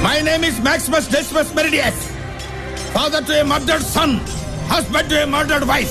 My name is Maximus Decimus Meridius, father to a murdered son, husband to a murdered wife.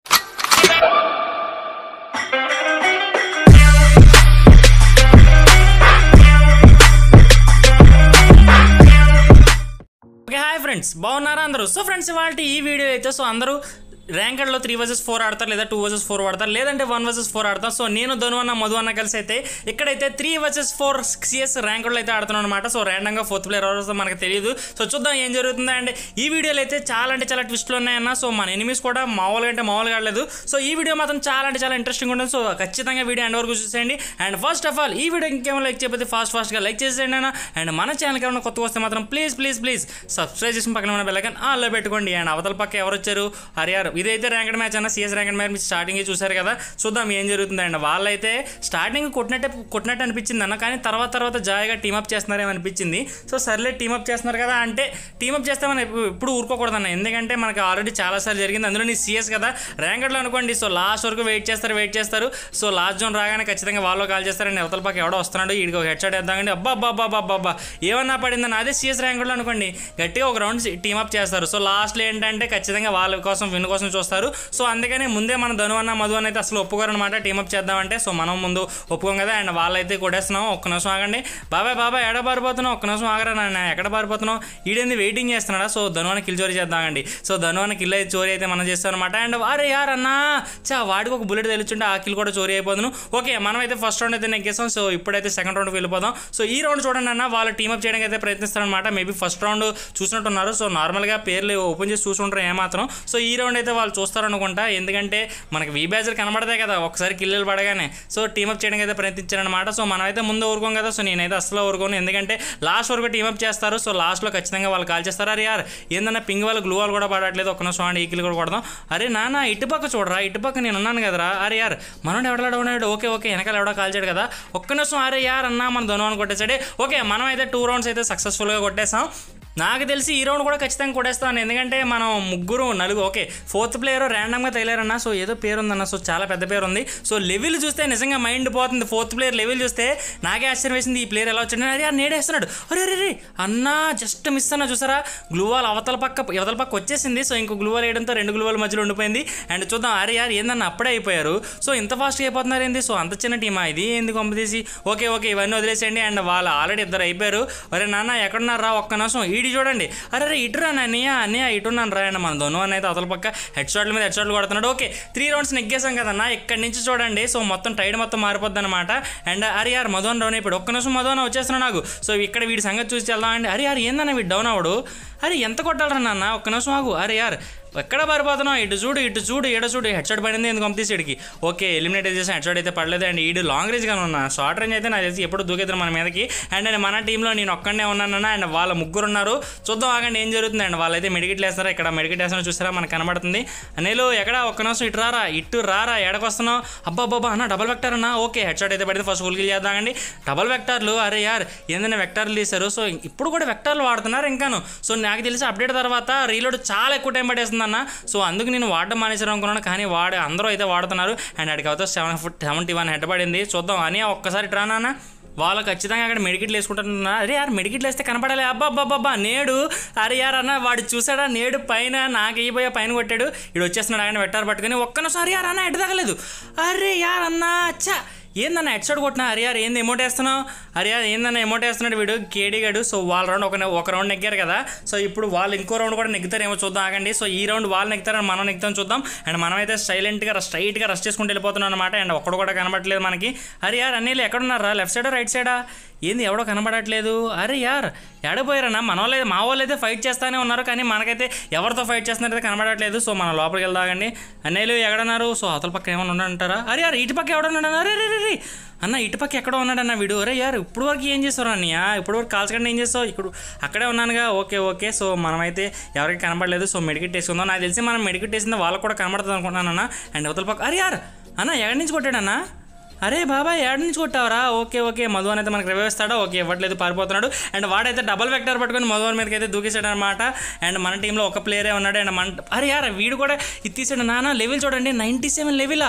Okay hi friends బాగున్నారా అందరూ so friends ఇవాళ ఈ video అయితే so అందరూ ర్యాంకర్లో three versus four ఆడతారు లేదా two versus four ఆడతారు లేదంటే వన్ వర్సెస్ ఫోర్ ఆడతారు సో నేను ధను అన్న మధు అన్న కలిసి అయితే ఇక్కడైతే త్రీ వర్సెస్ ఫోర్ సిఎస్ ర్యాంకుల్లో అయితే ఆడుతున్నాను అనమాట సో ర్యాండంగా ఫోర్త్ ప్లేయర్ ఎవరు మనకు తెలియదు సో చూద్దాం ఏం జరుగుతుంది అండ్ ఈ వీడియోలో అయితే చాలా అంటే చాలా ట్విస్ట్లు ఉన్నాయన్న సో మన ఎనిమిస్ కూడా మామూలుగా అంటే మామూలుగా ఆడలేదు సో ఈ వీడియో మాత్రం చాలా అంటే చాలా ఇంట్రెస్టింగ్ ఉంటుంది సో ఖచ్చితంగా వీడియో ఎండ్ వరకు చూసేయండి అండ్ ఫస్ట్ ఆఫ్ ఆల్ ఈ వీడియో ఇంకేమో లైక్ చేయకపోతే ఫాస్ట్ ఫాస్ట్గా లైక్ చేసేయండి అన్న అండ్ మన ఛానల్కి ఏమైనా కొత్త వస్తే మాత్రం ప్లీజ్ ప్లీజ్ ప్లీజ్ సబ్స్క్రైబ్ చేసిన పక్కన ఉన్న బెల్లకన్ ఆల్లో పెట్టుకోండి అండ్ అవతల పక్క ఎవరు వచ్చారు హరియారు ఇదైతే ర్యాంకెడ్ మ్యాచ్ అన్న సిఎస్ ర్యాంకెడ్ మ్యాచ్ మీరు స్టార్టింగ్ చూసారు కదా చూద్దాం ఏం జరుగుతుంది అండ్ వాళ్ళైతే స్టార్టింగ్ కొట్టినట్టే కొట్టినట్టు అనిపించింది అన్న కానీ తర్వాత తర్వాత జాయిగా టీమప్ చేస్తున్నారేమో అనిపించింది సో సర్లే టీమప్ చేస్తున్నారు కదా అంటే టీమప్ చేస్తే మనం ఎప్పుడు- ఎప్పుడు ఊరుకోకూడదన్న ఎందుకంటే మనకి ఆల్రెడీ చాలాసార్లు జరిగింది అందులో నీ సిఎస్ కదా ర్యాంకెడ్లో అనుకోండి సో లాస్ట్ వరకు వెయిట్ చేస్తారు వెయిట్ చేస్తారు సో లాస్ట్ జోన్ రాగానే ఖచ్చితంగా వాళ్ళు కాల్ చేస్తారండి అవతల పక్క ఎవడో వస్తున్నాడు వీడికి ఒక హెడ్ షాట్ వేద్దామండి అబ్బా అబ్బా అబ్బా అబ్బా అబ్బా ఏమన్నా పడిందని అదే సిఎస్ ర్యాంకుల్లో అనుకోండి గట్టిగా ఒక రౌండ్ టీమప్ చేస్తారు సో లాస్ట్లో ఏంటంటే ఖచ్చితంగా వాళ్ళ కోసం విన్ కోసం చూస్తారు సో అందుకని ముందే మన ధను అన్న మధు అని అయితే అసలు ఒప్పుకోరు అనమాట టీమప్ చేద్దామంటే సో మనం ముందు ఒప్పుకోం కదా అండ్ వాళ్ళైతే కొట్టేస్తున్నాం ఒక్క నిమిషం ఆగండి బాబాయ్ బాబాయ్ ఎక్కడ పారిపోతున్నావు ఒక్క నిమిషం ఆగరా నాన్న ఎక్కడ పారిపోతున్నావు ఈడేంది వెయిటింగ్ చేస్తున్నాడా సో ధను అని కిల్ చోరీ చేద్దామండి సో ధను అని కిల్ అయితే చోరీ అయితే మనం చేస్తాం అనమాట అండ్ అరే యార్ అన్నా చా వాడికి ఒక బుల్లెట్ తెలుచుంటే ఆ కిల్ కూడా చోరీ అయిపోదును ఓకే మనం అయితే ఫస్ట్ రౌండ్ అయితే నెగ్గేసాం సో ఇప్పుడైతే సెకండ్ రౌండ్కి వెళ్ళిపోదాం సో ఈ రౌండ్ చూడండి అన్న వాళ్ళు టీమప్ చేయడానికి అయితే ప్రయత్నిస్తారనమాట మేబీ ఫస్ట్ రౌండ్ చూసినట్టున్నారు సో నార్మల్గా పేర్లు ఓపెన్ చేసి చూసుకుంటారు ఏమాత్రం సో ఈ రౌండ్ అయితే వాళ్ళు చూస్తారనుకుంటా ఎందుకంటే మనకి వీ బ్యాచర్ కనబడతాయి కదా ఒకసారి కిల్లులు పడగానే సో టీమప్ చేయడానికి అయితే ప్రయత్నించారనమాట సో మనమైతే ముందు ఊరుకోం కదా సో నేనైతే అసలు ఊరుకోను ఎందుకంటే లాస్ట్ వరకు టీమప్ చేస్తారు సో లాస్ట్లో ఖచ్చితంగా వాళ్ళు కాల్ చేస్తారు అరే యార్ ఏందన్నా పింగ్ వాళ్ళు గ్లూ వాళ్ళు కూడా పడట్లేదు ఒక్క నిమిషం అండి ఈ కిల్ కూడా కొడదాం అరే నాన్న ఇటుపక్క చూడరా ఇటుపక్క నేను ఉన్నాను కదరా అరే యార్ మనోడు ఎవడలాడ ఉన్నాడు ఓకే ఓకే వెనకాల ఎవడో కాల్చాడు కదా ఒక్క నిమిషం అరే యార్ అన్నా మన ధనువాన్ని కొట్టేసాడే ఓకే మనం అయితే టూ రౌండ్స్ అయితే సక్సెస్ఫుల్గా కొట్టేసాం నాకు తెలిసి ఈ రౌండ్ కూడా ఖచ్చితంగా కొట్టేస్తాను ఎందుకంటే మనం ముగ్గురు నలుగురు ఓకే ఫోర్త్ ప్లేయర్ ర్యాండమ్గా తగిలారన్న సో ఏదో పేరు ఉందన్న సో చాలా పెద్ద పేరు ఉంది సో లెవెల్ చూస్తే నిజంగా మైండ్ పోతుంది ఫోర్త్ ప్లేయర్ లెవెల్ చూస్తే నాకే ఆశ్చర్యం వేసింది ఈ ప్లేయర్ ఎలా వచ్చాడు అరే నేడేస్తున్నాడు అరే అరే రే అన్నా జస్ట్ మిస్ అన్న చూసారా గ్లూవాల్ అవతల పక్క అవతల పక్క వచ్చేసింది సో ఇంకో గ్లూవాల్ వేయడంతో రెండు గ్లూవాల్ మధ్యలో ఉండిపోయింది అండ్ చూద్దాం అరే యార్ ఏందన్న అప్పుడే అయిపోయారు సో ఇంత ఫాస్ట్గా అయిపోతున్నారు ఏంది సో అంత చిన్న టీమా ఇది ఏంది కొంపదీసి ఓకే ఓకే ఇవన్నీ వదిలేసేయండి అండ్ వాళ్ళు ఆల్రెడీ ఇద్దరు అయిపోయారు అరే నాన్న ఎక్కడున్నారా ఒక్క నిమిషం ఈడి చూడండి అరే రే ఇటురా అన్నయ్య అన్నయ్య ఇటున్నాను రా అండి మన ధను అని అయితే అవతల పక్క హెడ్ షాట్ల మీద హెడ్ షాట్లు కొడుతున్నాడు ఓకే త్రీ రౌండ్స్ నెగ్గేసాం కదన్నా ఇక్కడి నుంచి చూడండి సో మొత్తం టైడ్ మొత్తం మారిపోద్ది అనమాట అండ్ అరే యార్ మధువన్ డౌన్ అయిపోయాడు ఒక్క నిమిషం మధువన్ వచ్చేస్తున్నాడు నాకు సో ఇక్కడ వీడి సంగతి చూసి వెళ్దాం అండి అరే యార్ ఏందన్న వీడు డౌన్ అవడు అరే ఎంత కొట్టాలరా నాన్న ఒక్క నిమిషం ఆగు అరే యార్ ఎక్కడ పారిపోతున్నావు ఇటు చూడు ఇటు చూడు ఇటు చూడు హెడ్ షాట్ పడింది ఎందుకు పంపిస్తే ఇడికి ఓకే ఎలిమినేట్ చేసిన హెడ్ షాట్ అయితే పడలేదు అండ్ ఈడు లాంగ్ రేంజ్ గానే ఉన్నా షార్ట్ రేంజ్ అయితే నాకు తెలిసి ఎప్పుడు దూకేతాను మన మీదకి అండ్ నేను మన టీంలో నేను ఒక్కడనే ఉన్నానన్న అండ్ వాళ్ళ ముగ్గురు ఉన్నారు చూద్దాం ఆగండి ఏం జరుగుతుంది అండ్ వాళ్ళైతే మెడికెట్లు వేస్తారా ఇక్కడ మెడికెట్ వేస్తారో చూసారా మనకు కనబడుతుంది అనేలు ఎక్కడ ఒక్క నిమిషం ఇటు రారా ఇటు రారా ఎడకొస్తున్నావు అబ్బా అబ్బా అన్న డబల్ వెక్టర్ అన్న ఓకే హెడ్ షాట్ అయితే పడితే ఫస్ట్ ఫుల్ కిల్ చేద్దామండి డబల్ వెక్టార్లు అరే యార్ ఏందన్నా వెక్టార్లు తీశారు సో ఇప్పుడు కూడా వెక్టార్లు వాడుతున్నారు ఇంకాను సో నాకు తెలిసి అప్డేట్ తర్వాత రీలోడ్ చాలా ఎక్కువ టైం పట్టేస్తుంది అన్న సో అందుకు నేను వాడడం మానేసారు అనుకున్నాను కానీ వాడే అందరూ అయితే వాడుతున్నారు అండ్ అడిగి అవుతా seven foot seventy one head పడింది చూద్దాం అని ఒక్కసారి ట్రానా వాళ్ళు ఖచ్చితంగా అక్కడ మెడికెట్లు వేసుకుంటున్నారు అరే యార్ మెడికెట్లు వేస్తే కనపడాలి అబ్బా అబ్బా అబ్బా నేడు అరే యార్ అన్న వాడు చూసాడా నేడు పైన నాకు అయిపోయా పైన కొట్టాడు ఇడు వచ్చేస్తున్నాడు ఆయన వెట్టారు పట్టుకొని ఒక్కనోసారి యార్ అన్న ఎటు తగలేదు అరే యార్ అన్న అచ్చా ఏందన్న హెడ్ షాట్ కొట్టినా అరే యార్ ఏంది ఎమోట్ వేస్తున్నావు అరే యార్ ఏందన్న ఎమోట్ వేస్తున్నాడు వీడు కేడీ గడు సో వాళ్ళ రౌండ్ ఒక ఒక రౌండ్ నెగ్గారు కదా సో ఇప్పుడు వాళ్ళు ఇంకో రౌండ్ కూడా నెగ్గుతారేమో చూద్దాం ఆగండి సో ఈ రౌండ్ వాళ్ళు నెగ్గుతారని మనం నెగ్గుతాం చూద్దాం అండ్ మనమైతే సైలెంట్గా స్ట్రైట్గా రష్ చేసుకుంటూ వెళ్ళిపోతున్నాం అనమాట అండ్ ఒక్కడు కూడా కనబడట్లేదు మనకి అరే యార్ అన్నీళ్ళు ఎక్కడున్నారా లెఫ్ట్ సైడా రైట్ సైడా ఏంది ఎవడో కనబడట్లేదు అరే యార్ ఎడపోయారన్నా మన వాళ్ళు మా వాళ్ళు అయితే ఫైట్ చేస్తానే ఉన్నారు కానీ మనకైతే ఎవరితో ఫైట్ చేస్తున్నారైతే కనబడట్లేదు సో మనం లోపలికి వెళ్దామండి అన్నయ్యలు ఎక్కడన్నారు సో అవతల పక్క ఏమైనా ఉన్నాడంటారా అరే యార్ ఇటు పక్క ఎవడన్నాడు అరే రే రే రే అన్న ఇటు పక్క ఎక్కడో ఉన్నాడన్న వీడు అరే యార్ ఇప్పుడు వరకు ఏం చేస్తారు అన్నయ్య ఇప్పుడు వరకు కాల్చకుండా ఏం చేస్తావు ఇక్కడ అక్కడే ఉన్నానుగా ఓకే ఓకే సో మనమైతే ఎవరికి కనబడలేదు సో మెడికెట్ వేసుకుందాం నాకు తెలిసి మనం మెడికెట్ వేసింది వాళ్ళకు కూడా కనబడుతుంది అనుకుంటున్నాను అన్న అండ్ అవతల పక్క అరే యార్ అన్న ఎక్కడి నుంచి కొట్టాడన్నా అరే బాబాయ్ ఏడు నుంచి కొట్టావరా ఓకే ఓకే మధువన్ అయితే మనకు రివ్యూ ఓకే ఇవ్వట్లేదు పారిపోతున్నాడు అండ్ వాడైతే డబల్ వెక్టర్ పట్టుకొని మధువన్ మీదకి అయితే దూకేశాడు అనమాట అండ్ మన టీంలో ఒక ప్లేయరే ఉన్నాడు అండ్ మన అరే యార్ వీడు కూడా ఇది తీసాడు నాన్న లెవెల్ చూడండి నైంటీ సెవెన్ లెవెలా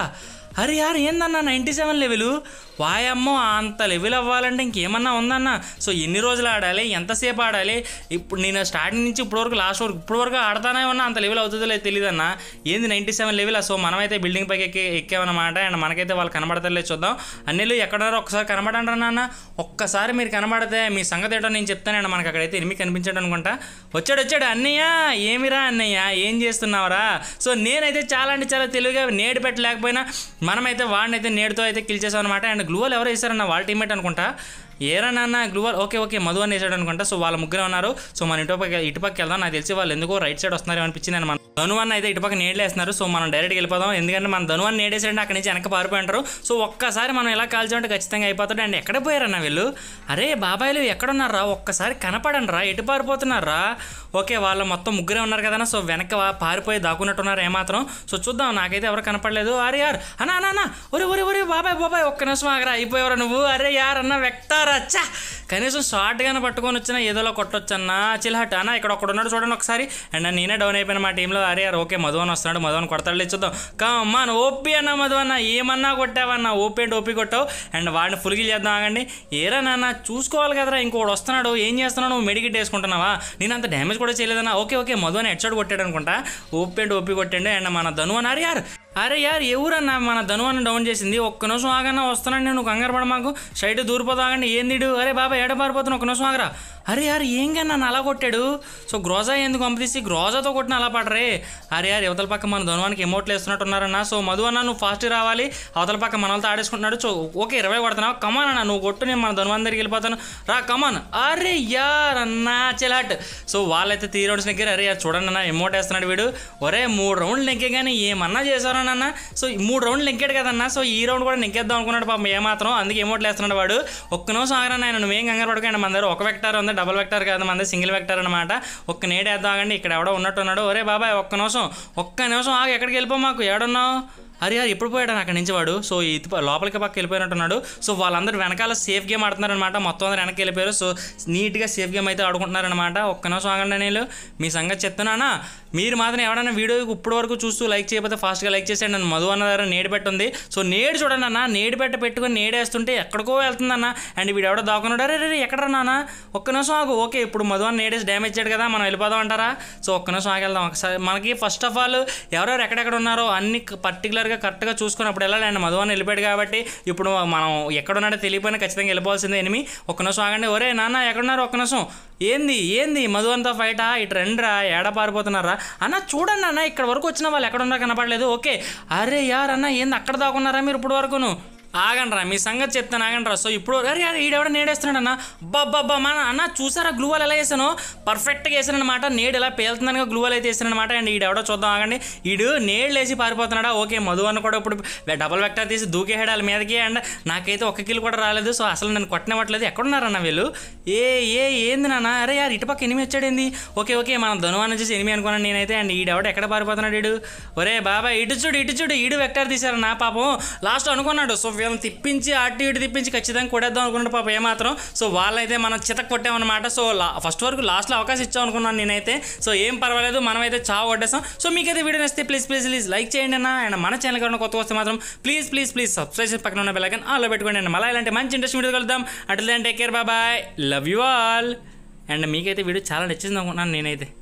అరే యార్ ఏందన్నా నైంటీ సెవెన్ లెవెల్ వాయమ్మో అంత లెవెల్ అవ్వాలంటే ఇంకేమన్నా ఉందన్నా సో ఎన్ని రోజులు ఆడాలి ఎంతసేపు ఆడాలి ఇప్పుడు నేను స్టార్టింగ్ నుంచి ఇప్పుడు వరకు లాస్ట్ వరకు ఇప్పుడు వరకు ఆడతానే ఉన్నా అంత లెవెల్ అవుతుందో లేదు తెలియదన్నా ఏంది నైంటీ సెవెన్ లెవెల్ సో మనమైతే బిల్డింగ్ పైకి ఎక్కి ఎక్కామన్నమాట అండ్ మనకైతే వాళ్ళు కనబడతలేదు చూద్దాం అన్నెళ్ళు ఎక్కడున్నారో ఒక్కసారి కనబడండి నాన్న ఒక్కసారి మీరు కనబడితే మీ సంగతి ఏంటో నేను చెప్తానండి మనకు అక్కడైతే ఎనిమిది కనిపించాడు అనుకుంటా వచ్చాడు వచ్చాడు అన్నయ్య ఏమిరా అన్నయ్య ఏం చేస్తున్నావురా సో నేనైతే చాలా అంటే చాలా తెలివిగా నేడు పెట్టలేకపోయినా మనమైతే వాడినైతే నేడుతో అయితే కిల్ చేసాం అనమాట అండ్ గ్లూవల్ ఎవరు వేసారన్న వాళ్ళ టీమేట్ అనుకుంటా ఏరా నాన్న గ్లూవల్ ఓకే ఓకే మధు అని వేసాడు అనుకుంటా సో వాళ్ళ ముగ్గురు ఉన్నారు సో మన ఇటుపక్క ఇటుపక్క వెళ్దాం నాకు తెలిసి వాళ్ళు ఎందుకో రైట్ సైడ్ వస్తున్నారు అనిపించింది అని మన ధనువన్న అయితే ఇటుపక్క నేడలేస్తున్నారు సో మనం డైరెక్ట్గా వెళ్ళిపోదాం ఎందుకంటే మన ధనువన్న నేడేసాడంటే అక్కడి నుంచి వెనక పారిపోయి ఉంటారు సో ఒక్కసారి మనం ఎలా కాల్చామంటే ఖచ్చితంగా అయిపోతాడు అండ్ ఎక్కడ పోయారన్న వీళ్ళు అరే బాబాయ్లు ఎక్కడున్నారా ఒక్కసారి కనపడండి రా ఎటు పారిపోతున్నారా ఓకే వాళ్ళు మొత్తం ముగ్గురే ఉన్నారు కదా సో వెనక వా- పారిపోయి దాక్కున్నట్టున్నారు ఏమాత్రం సో చూద్దాం నాకైతే ఎవరు కనపడలేదు అరే యార్ అన్నా అన్నా అన్నా ఒరే ఒరే ఒరే బాబాయ్ బాబాయ్ ఒక్క నిమిషం ఆగరా అయిపోయావరా నువ్వు అరే యార్ అన్న వెక్టారా అచ్చా కనీసం షార్ట్గానే పట్టుకొని వచ్చినా ఏదోలా కొట్టొచ్చు అన్న చిల్హట్ అన్న ఇక్కడ ఒకడు ఉన్నాడు చూడండి ఒకసారి అండ్ నేనే డౌన్ అయిపోయిన మా టీంలో అరే యార్ ఓకే మధు అని వస్తున్నాడు మధు అని కొడతాడు చూద్దాం కమ్మా ఓపి అన్న మధు అన్న ఏమన్నా కొట్టావన్నా ఓపి అంటే ఓపి కొట్టావు అండ్ వాడిని ఫుల్గిల్ చేద్దాం ఆగండి ఏరా నాన్న చూసుకోవాలి కదరా ఇంకోటి వస్తున్నాడు ఏం చేస్తున్నావు నువ్వు మెడికిట్ వేసుకుంటున్నావా నేను అంత డ్యామేజ్ కూడా చేయలేదన్నా ఓకే ఓకే మధు అని హెడ్ షాట్ కొట్టాడు అనుకుంటా ఓపి అంటే ఓపి కొట్టండి అండ్ మన ధను అని అరే యార్ అరే యార్ ఎవరన్నా మన ధను అన్న డౌన్ చేసింది ఒక్క నిమిషం ఆగన్నా వస్తున్నాను నేను కంగారు పడ మాకు సైడ్ దూరిపోతా ఆగండి ఏందిడు అరే బాబా ఏడ పారిపోతున్నా ఒక్క నిమిషం ఆగరా అరే యార్ ఏం కన్నా నన్ను అలా కొట్టాడు సో గ్రోజా ఎందుకు పంపితీసి గ్రోజాతో కొట్టిన అలా పడరే అరే యార్ యువతల పక్క మన ధనువానికి ఎమోట్లు వేస్తున్నట్టున్నారన్న సో మధు అన్న నువ్వు ఫాస్ట్ రావాలి అవతల పక్క మన వాళ్ళతో ఆడేసుకుంటున్నాడు సో ఓకే ఇరవై కొడుతున్నావు కమాన్ అన్న నువ్వు కొట్టు నేను మన ధనువాన్ దగ్గరికి వెళ్ళిపోతాను రా కమాన్ అరే యార్ అన్నా చెలాట్ సో వాళ్ళైతే త్రీ రౌండ్స్ నెగ్గారు అరే యార్ చూడండి అన్న ఎమోట్ వేస్తున్నాడు వీడు ఒరే మూడు రౌండ్లు నెగ్గే కానీ ఏమన్నా చేశారా నాన్న సో ఈ మూడు రౌండ్లు నెగ్గాడు కదన్నా సో ఈ రౌండ్ కూడా నెగ్గేద్దాం అనుకున్నాడు పాపం ఏమాత్రం అందుకే ఎమోట్లు వేస్తున్నాడు వాడు ఒక్క నిమిషం ఆగరన్నా ఆయన నువ్వేం కంగారు పడకండి మన దగ్గర ఒక వెక్టార్ ఉంది డబుల్ వెక్టార్ కాదు మన దగ్గర సింగిల్ వెక్టార్ అనమాట ఒక్క నేడేద్దాం ఆగండి ఇక్కడ ఎవడో ఉన్నట్టున్నాడు ఒరే బాబాయ్ ఒక్క నిమిషం ఒక్క నిమిషం ఆగి ఎక్కడికి వెళ్ళిపో మాకు ఏడున్నావు అరే యార్ ఎప్పుడు పోయాడు అక్కడి నుంచి వాడు సో ఇది ప- లోపలికి పక్క వెళ్ళిపోయినట్టున్నాడు సో వాళ్ళందరూ వెనకాల సేఫ్ గేమ్ ఆడుతున్నారనమాట మొత్తం అందరూ వెనక్కి వెళ్ళిపోయారు సో నీట్గా సేఫ్ గేమ్ అయితే ఆడుకుంటున్నారనమాట ఒక్క నిమిషం ఆగండి నేను మీ సంగతి చెప్తున్నానా మీరు మాత్రం ఎవరైనా వీడియో ఇప్పటి వరకు చూస్తూ లైక్ చేయకపోతే ఫాస్ట్గా లైక్ చేసేయండి నన్ను మధు అన్న దగ్గర నేడు పెట్టుంది సో నేడు చూడండి అన్న నేడు పెట్ట పెట్టుకొని నేడేస్తుంటే ఎక్కడికో వెళ్తుందన్న అండ్ వీడు ఎవడో దాక్కున్నాడు అరే రే ఎక్కడ నాన్న ఒక్క నిమిషం ఆగు ఓకే ఇప్పుడు మధు అన్న నేడేసి డ్యామేజ్ చేయడు కదా మనం వెళ్ళిపోదాం అంటారా సో ఒక్క నిమిషం ఆగెళ్దాం ఒకసారి మనకి ఫస్ట్ ఆఫ్ ఆల్ ఎవరెవరు ఎక్కడెక్కడ ఉన్నారో అన్ని పర్టికులర్గా కరెక్ట్గా చూసుకుని అప్పుడు వెళ్ళాలి అండ్ మధు అన్న వెళ్ళిపోయాడు కాబట్టి ఇప్పుడు మనం ఎక్కడున్నాడో తెలియపోయినా ఖచ్చితంగా వెళ్ళిపోవాల్సిందే ఎనిమి ఒక్క నిమిషం ఆగండి ఒరే నాన్న ఎక్కడున్నారు ఒక్క నిమిషం ఏంది ఏంది మధు అంతా ఫైటా ఇటు రండిరా ఏడ పారిపోతున్నారా అన్న చూడండి అన్న ఇక్కడ వరకు వచ్చిన వాళ్ళు ఎక్కడ ఉన్నారో కనపడలేదు ఓకే అరే యార్ అన్న ఏంది అక్కడ దాకున్నారా మీరు ఇప్పుడు వరకును ఆగండ్రా మీ సంగతి చెప్తాను ఆగండ్రా సో ఇప్పుడు అరే అరే ఈడెవడ నేడేస్తున్నాడు అన్న బాబ్బా మన అన్న చూసారా గ్లూవల్ ఎలా వేసాను పర్ఫెక్ట్గా వేసాను అనమాట నేడు ఎలా పేలుతుందనగా గ్లూవల్ అయితే వేసాను అనమాట అండ్ ఈడెవడో చూద్దాం ఆగండి ఈడు నేడు లేచి పారిపోతున్నాడా ఓకే మధు అన్న కూడా ఇప్పుడు డబల్ వెక్టర్ తీసి దూకేసాడు వాళ్ళ మీదకి అండ్ నాకైతే ఒక్క కిల్ కూడా రాలేదు సో అసలు నన్ను కొట్టనివ్వట్లేదు ఎక్కడున్నారన్న వీళ్ళు ఏ ఏ ఏంది నాన్న అరే యార్ ఇటుపక్క ఎనిమి వచ్చాడేంది ఓకే ఓకే మనం ధనువాన్ని చూసి ఎనిమి అనుకున్నాను నేనైతే అండ్ ఈడెవడ ఎక్కడ పారిపోతున్నాడు ఈడు ఒరే బాబా ఇటు చూడు ఇటు చూడు ఈడు వెక్టర్ తీశారు నా పాపం లాస్ట్ అనుకున్నాడు సో వీళ్ళని తిప్పించి అటు ఇటు తిప్పించి ఖచ్చితంగా కొట్టేద్దాం అనుకున్నాడు పాపం ఏమాత్రం సో వాళ్ళైతే మనం చితక్ కొట్టామన్నమాట సో ఫస్ట్ వరకు లాస్ట్లో అవకాశం ఇచ్చాం అనుకున్నాను నేనైతే సో ఏం పర్వాలేదు మనమైతే చావు కొట్టేస్తాం సో మీకైతే వీడియో నచ్చితే ప్లీజ్ ప్లీజ్ ప్లీజ్ లైక్ చేయండి అన్న అండ్ మన ఛానల్ కన్నా కొత్త వస్తే మాత్రం ప్లీజ్ ప్లీజ్ ప్లీజ్ సబ్స్క్రైబ్ చేసి పక్కన ఉన్న బెల్లైకన్ ఆలో పెట్టుకోండి అండ్ మళ్ళీ ఇలాంటి మంచి ఇంట్రెస్ట్ వీడియో కలుద్దాం అట్లా take care bye love you all and మీకైతే వీడియో చాలా నచ్చింది అనుకుంటున్నాను నేనైతే